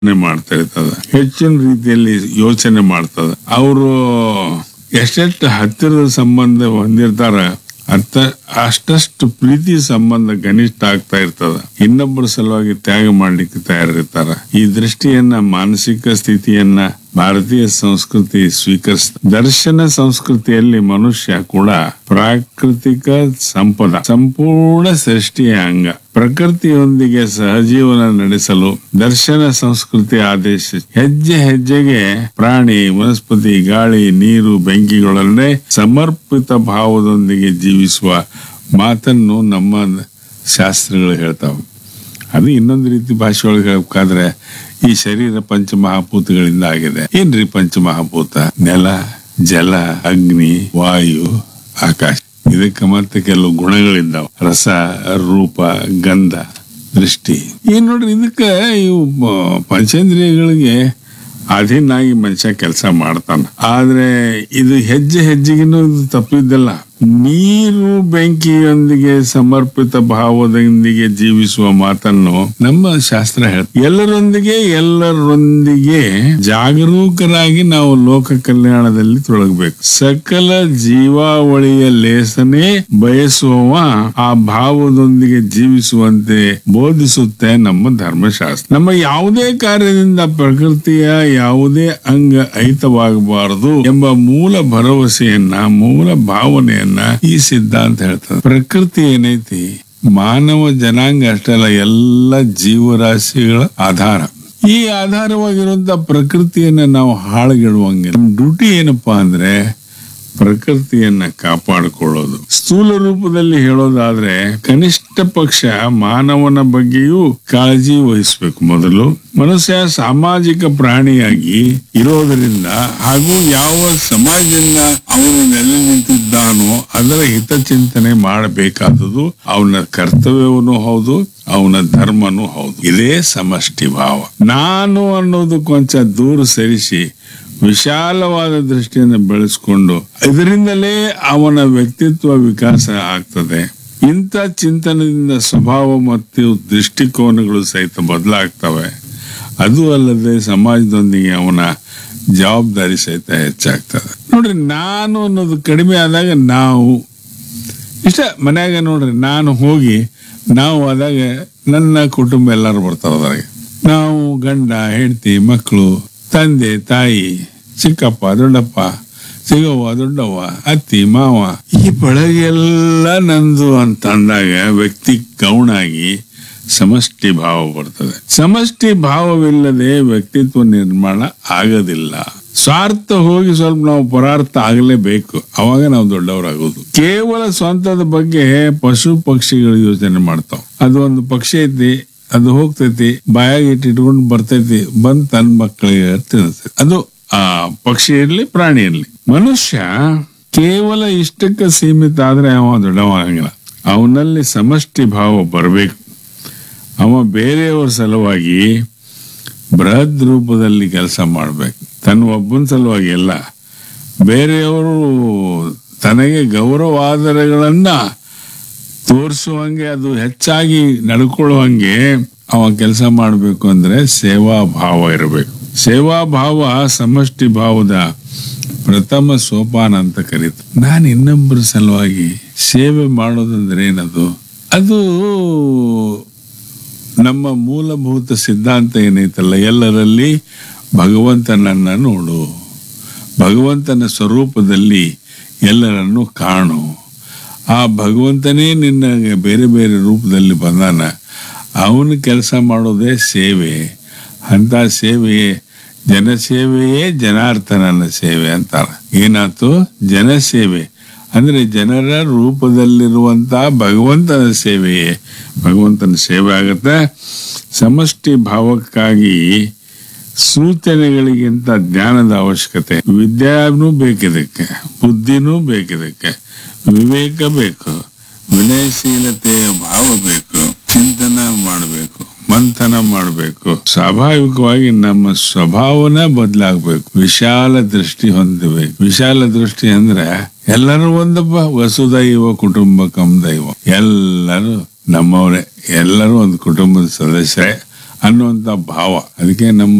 ಯೋಚನೆ ಮಾಡ್ತಾ ಇರ್ತದ ಹೆಚ್ಚಿನ ರೀತಿಯಲ್ಲಿ ಯೋಚನೆ ಮಾಡ್ತದ ಅವರು ಎಷ್ಟೆಷ್ಟು ಹತ್ತಿರದ ಸಂಬಂಧ ಹೊಂದಿರ್ತಾರ ಅರ್ಥ ಅಷ್ಟಷ್ಟು ಪ್ರೀತಿ ಸಂಬಂಧ ಕನಿಷ್ಠ ಆಗ್ತಾ ಇರ್ತದ ಇನ್ನೊಬ್ಬರ ಸಲುವಾಗಿ ತ್ಯಾಗ ಮಾಡ್ಲಿಕ್ಕೆ ತಯಾರಿರ್ತಾರ ಈ ದೃಷ್ಟಿಯನ್ನ ಮಾನಸಿಕ ಸ್ಥಿತಿಯನ್ನ ಭಾರತೀಯ ಸಂಸ್ಕೃತಿ ಸ್ವೀಕರಿಸ ದರ್ಶನ ಸಂಸ್ಕೃತಿಯಲ್ಲಿ ಮನುಷ್ಯ ಕೂಡ ಪ್ರಾಕೃತಿಕ ಸಂಪದ ಸಂಪೂರ್ಣ ಸೃಷ್ಟಿಯ ಅಂಗ ಪ್ರಕೃತಿಯೊಂದಿಗೆ ಸಹಜೀವನ ನಡೆಸಲು ದರ್ಶನ ಸಂಸ್ಕೃತಿ ಆದೇಶ ಹೆಜ್ಜೆ ಹೆಜ್ಜೆಗೆ ಪ್ರಾಣಿ ವನಸ್ಪತಿ ಗಾಳಿ ನೀರು ಬೆಂಕಿಗಳನ್ನೇ ಸಮರ್ಪಿತ ಭಾವದೊಂದಿಗೆ ಜೀವಿಸುವ ಮಾತನ್ನು ನಮ್ಮ ಶಾಸ್ತ್ರಗಳು ಹೇಳ್ತಾವೆ ಅದು ಇನ್ನೊಂದು ರೀತಿ ಭಾಷೆ ಒಳಗೆ ಹೇಳ್ಬೇಕಾದ್ರೆ ಈ ಶರೀರ ಪಂಚಮಹಾಭೂತಗಳಿಂದ ಆಗಿದೆ ಏನ್ರಿ ಪಂಚಮಹಾಭೂತ ನೆಲ ಜಲ ಅಗ್ನಿ ವಾಯು ಆಕಾಶ ಇದಕ್ಕೆ ಮತ್ತೆ ಕೆಲವು ಗುಣಗಳಿದ್ದಾವ ರಸ ರೂಪ ಗಂಧ ದೃಷ್ಟಿ ಈ ನೋಡ್ರಿ ಇದಕ್ಕೆ ಇವು ಪ- ಪಂಚೇಂದ್ರಿಯಗಳಿಗೆ ಅಧೀನಾಗಿ ಮನುಷ್ಯ ಕೆಲಸ ಮಾಡ್ತಾನ ಆದ್ರೆ ಇದು ಹೆಜ್ಜೆ ಹೆಜ್ಜೆಗಿನೂ ಇದು ತಪ್ಪಿದ್ದಲ್ಲ ನೀರು ಬೆಂಕಿಯೊಂದಿಗೆ ಸಮರ್ಪಿತ ಭಾವದೊಂದಿಗೆ ಜೀವಿಸುವ ಮಾತನ್ನು ನಮ್ಮ ಶಾಸ್ತ್ರ ಹೇಳ್ತಾರೆ ಎಲ್ಲರೊಂದಿಗೆ ಎಲ್ಲರೊಂದಿಗೆ ಜಾಗರೂಕರಾಗಿ ನಾವು ಲೋಕ ಕಲ್ಯಾಣದಲ್ಲಿ ತೊಡಗಬೇಕು ಸಕಲ ಜೀವಾವಳಿಯ ಲೇಸನೆ ಬಯಸುವವ ಆ ಭಾವದೊಂದಿಗೆ ಜೀವಿಸುವಂತೆ ಬೋಧಿಸುತ್ತೆ ನಮ್ಮ ಧರ್ಮಶಾಸ್ತ್ರ ನಮ್ಮ ಯಾವುದೇ ಕಾರ್ಯದಿಂದ ಪ್ರಕೃತಿಯ ಯಾವುದೇ ಅಂಗ ಐತವಾಗಬಾರದು ಎಂಬ ಮೂಲ ಭರವಸೆಯನ್ನ ಮೂಲ ಭಾವನೆಯನ್ನ ಈ ಸಿದ್ಧಾಂತ ಹೇಳ್ತದೆ ಪ್ರಕೃತಿ ಏನೈತಿ ಮಾನವ ಜನಾಂಗ ಅಷ್ಟಲ್ಲ ಎಲ್ಲ ಜೀವರಾಶಿಗಳ ಆಧಾರ ಈ ಆಧಾರವಾಗಿರುವಂತ ಪ್ರಕೃತಿಯನ್ನ ನಾವು ಹಾಳುಗೆಡುವಂಗಿಲ್ಲ ನಮ್ಮ ಡ್ಯೂಟಿ ಏನಪ್ಪಾ ಅಂದ್ರೆ ಪ್ರಕೃತಿಯನ್ನ ಕಾಪಾಡಿಕೊಳ್ಳೋದು ಸ್ಥೂಲ ರೂಪದಲ್ಲಿ ಹೇಳೋದಾದ್ರೆ ಕನಿಷ್ಠ ಪಕ್ಷ ಮಾನವನ ಬಗ್ಗೆಯೂ ಕಾಳಜಿ ವಹಿಸಬೇಕು ಮೊದಲು ಮನುಷ್ಯ ಸಾಮಾಜಿಕ ಪ್ರಾಣಿಯಾಗಿ ಇರೋದರಿಂದ ಹಾಗೂ ಯಾವ ಸಮಾಜದಿಂದ ಅವನು ನೆಲೆ ನಿಂತಿದ್ದಾನೋ ಅದರ ಹಿತಚಿಂತನೆ ಮಾಡಬೇಕಾದದು ಅವನ ಕರ್ತವ್ಯವೂ ಹೌದು ಅವನ ಧರ್ಮನೂ ಹೌದು ಇದೇ ಸಮಷ್ಟಿ ಭಾವ ನಾನು ಅನ್ನೋದು ಕೊಂಚ ದೂರ ಸರಿಸಿ ವಿಶಾಲವಾದ ದೃಷ್ಟಿಯನ್ನು ಬೆಳೆಸ್ಕೊಂಡು ಇದರಿಂದಲೇ ಅವನ ವ್ಯಕ್ತಿತ್ವ ವಿಕಾಸ ಆಗ್ತದೆ ಇಂಥ ಚಿಂತನದಿಂದ ಸ್ವಭಾವ ಮತ್ತು ದೃಷ್ಟಿಕೋನಗಳು ಸಹಿತ ಬದಲಾಗ್ತವೆ ಅದು ಅಲ್ಲದೆ ಸಮಾಜದೊಂದಿಗೆ ಅವನ ಜವಾಬ್ದಾರಿ ಸಹಿತ ಹೆಚ್ಚಾಗ್ತದೆ ನೋಡ್ರಿ ನಾನು ಅನ್ನೋದು ಕಡಿಮೆ ಆದಾಗ ನಾವು ಇಷ್ಟ ಮನ್ಯಾಗ ನೋಡ್ರಿ ನಾನು ಹೋಗಿ ನಾವು ಆದಾಗ ನನ್ನ ಕುಟುಂಬ ಎಲ್ಲರೂ ಬರ್ತಾರ ಅದ್ರಾಗ ನಾವು ಗಂಡ ಹೆಂಡತಿ ಮಕ್ಕಳು ತಂದೆ ತಾಯಿ ಚಿಕ್ಕಪ್ಪ ದೊಡ್ಡಪ್ಪ ಚಿಗವ್ವ ದೊಡ್ಡವ್ವ ಅತ್ತಿ ಮಾವ ಈ ಬಳಗೆಲ್ಲ ನಂದು ಅಂತ ಅಂದಾಗ ವ್ಯಕ್ತಿ ಗೌಣಾಗಿ ಸಮಷ್ಟಿ ಭಾವ ಬರ್ತದೆ ಸಮಷ್ಟಿ ಭಾವವಿಲ್ಲದೆ ವ್ಯಕ್ತಿತ್ವ ನಿರ್ಮಾಣ ಆಗೋದಿಲ್ಲ ಸ್ವಾರ್ಥ ಹೋಗಿ ಸ್ವಲ್ಪ ನಾವು ಪರಾರ್ಥ ಆಗಲೇಬೇಕು ಅವಾಗ ನಾವು ದೊಡ್ಡವರಾಗೋದು ಕೇವಲ ಸ್ವಂತದ ಬಗ್ಗೆ ಪಶು ಪಕ್ಷಿಗಳು ಯೋಚನೆ ಮಾಡ್ತಾವ ಅದು ಒಂದು ಪಕ್ಷಿ ಐತಿ ಅದು ಹೋಗ್ತೈತಿ ಬಾಯಾಗ ಇಟ್ಟಿಟ್ಕೊಂಡು ಬರ್ತೈತಿ ಬಂದ್ ತನ್ನ ಮಕ್ಕಳಿಗೆ ತಿನ್ತೈತಿ ಅದು ಆ ಪಕ್ಷಿ ಇರ್ಲಿ ಪ್ರಾಣಿ ಇರ್ಲಿ ಮನುಷ್ಯ ಕೇವಲ ಇಷ್ಟಕ್ಕೆ ಸೀಮಿತ ಆದ್ರೆ ಅವ ದೊಡ್ಡವಾಗಂಗಿಲ್ಲ ಅವನಲ್ಲಿ ಸಮಷ್ಟಿ ಭಾವ ಬರಬೇಕು ಅವ ಬೇರೆಯವ್ರ ಸಲುವಾಗಿ ಬೃಹದ್ ರೂಪದಲ್ಲಿ ಕೆಲಸ ಮಾಡ್ಬೇಕು ತನ್ನ ಒಬ್ಬನ ಸಲುವಾಗಿ ಎಲ್ಲ ಬೇರೆಯವರು ತನಗೆ ಗೌರವ ಆಧಾರಗಳನ್ನ ತೋರಿಸುವಂಗೆ ಅದು ಹೆಚ್ಚಾಗಿ ನಡ್ಕೊಳ್ಳುವಂಗೆ ಅವ ಕೆಲಸ ಮಾಡಬೇಕು ಅಂದ್ರೆ ಸೇವಾ ಭಾವ ಇರಬೇಕು ಸೇವಾ ಭಾವ ಸಮಷ್ಟಿ ಭಾವದ ಪ್ರಥಮ ಸೋಪಾನ ಅಂತ ಕರೀತು ನಾನು ಇನ್ನೊಬ್ಬರ ಸಲುವಾಗಿ ಸೇವೆ ಮಾಡೋದಂದ್ರೆ ಏನದು ಅದು ನಮ್ಮ ಮೂಲಭೂತ ಸಿದ್ಧಾಂತ ಏನೈತಲ್ಲ ಎಲ್ಲರಲ್ಲಿ ಭಗವಂತನನ್ನ ನೋಡು ಭಗವಂತನ ಸ್ವರೂಪದಲ್ಲಿ ಎಲ್ಲರನ್ನು ಕಾಣು ಆ ಭಗವಂತನೇ ನಿನ್ನ ಬೇರೆ ಬೇರೆ ರೂಪದಲ್ಲಿ ಬಂದಾನ ಅವನು ಕೆಲಸ ಮಾಡೋದೇ ಸೇವೆ ಅಂತ ಸೇವೆಯೇ ಜನಸೇವೆಯೇ ಜನಾರ್ದನನ ಸೇವೆ ಅಂತಾರ ಏನಾಯ್ತು ಜನಸೇವೆ ಅಂದ್ರೆ ಜನರ ರೂಪದಲ್ಲಿರುವಂತ ಭಗವಂತನ ಸೇವೆಯೇ ಭಗವಂತನ ಸೇವೆ ಆಗತ್ತೆ ಸಮಷ್ಟಿ ಭಾವಕ್ಕಾಗಿ ಸೂಚನೆಗಳಿಗಿಂತ ಜ್ಞಾನದ ಅವಶ್ಯಕತೆ ವಿದ್ಯಾನೂ ಬೇಕಿದಕ್ಕೆ ಬುದ್ಧಿನೂ ಬೇಕಿದಕ್ಕೆ ವಿವೇಕ ಬೇಕು ವಿನಯಶೀಲತೆಯ ಭಾವ ಬೇಕು ಚಿಂತನ ಮಾಡಬೇಕು ಮಂಥನ ಮಾಡಬೇಕು ಸ್ವಾಭಾವಿಕವಾಗಿ ನಮ್ಮ ಸ್ವಭಾವನ ಬದಲಾಗಬೇಕು ವಿಶಾಲ ದೃಷ್ಟಿ ಹೊಂದಬೇಕು ವಿಶಾಲ ದೃಷ್ಟಿ ಅಂದ್ರೆ ಎಲ್ಲರೂ ಒಂದಪ್ಪ ವಸುದೈವ ಕುಟುಂಬಕಂ ದೈವ ಎಲ್ಲರೂ ನಮ್ಮವರೇ ಎಲ್ಲರೂ ಒಂದು ಕುಟುಂಬದ ಸದಸ್ಯರೇ ಅನ್ನುವಂಥ ಭಾವ ಅದಕ್ಕೆ ನಮ್ಮ